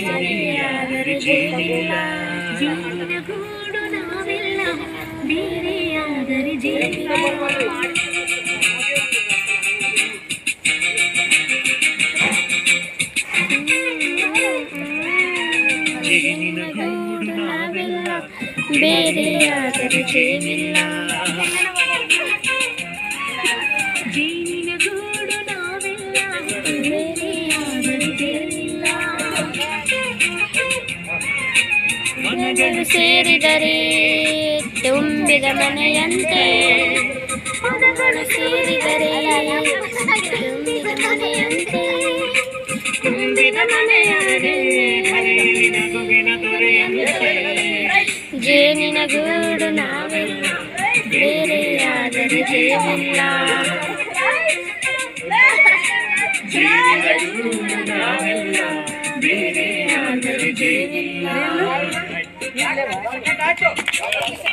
ಬೇರೆಯಾದರೆ ಜೇನಿಲ್ಲ ಜೇನಿನ ಗೂಡು ನಾವೆಲ್ಲ ಬೇರೆಯಾದರೆ ಜೇನಿಲ್ಲ ಜೇನಿನ ಗೂಡು ನಾವೆಲ್ಲ ಬೇರೆಯಾದರೆ ಜೇನಿಲ್ಲ ಜೇನಿನ ಗೂಡು ನಾವೆಲ್ಲ ಬೇರೆಯಾದರೆ ಜೇನಿಲ್ಲ ಮನಗಳು ಸೇರಿದರೆ ತುಂಬಿದ ಮನೆಯಂತೆ ಮನಗಳು ಸೇರಿದರೆ ತುಂಬಿದ ಮನೆಯಂತೆ ತುಂಬಿದ ಮನೆಯಾದರೆ ಮನೆಯಲ್ಲಿ ನಗುವಿನ ದೊರೆಯಂತೆ ಜೇನಿನ ಗೂಡು ನಾವೆಲ್ಲ ಬೇರೆಯಾದರೆ ಜೇನಿಲ್ಲ ಜೇನಿನ ಗೂಡು ನಾವೆಲ್ಲ ಬೇರೆಯಾದರೆ ಜೇನಿಲ್ಲ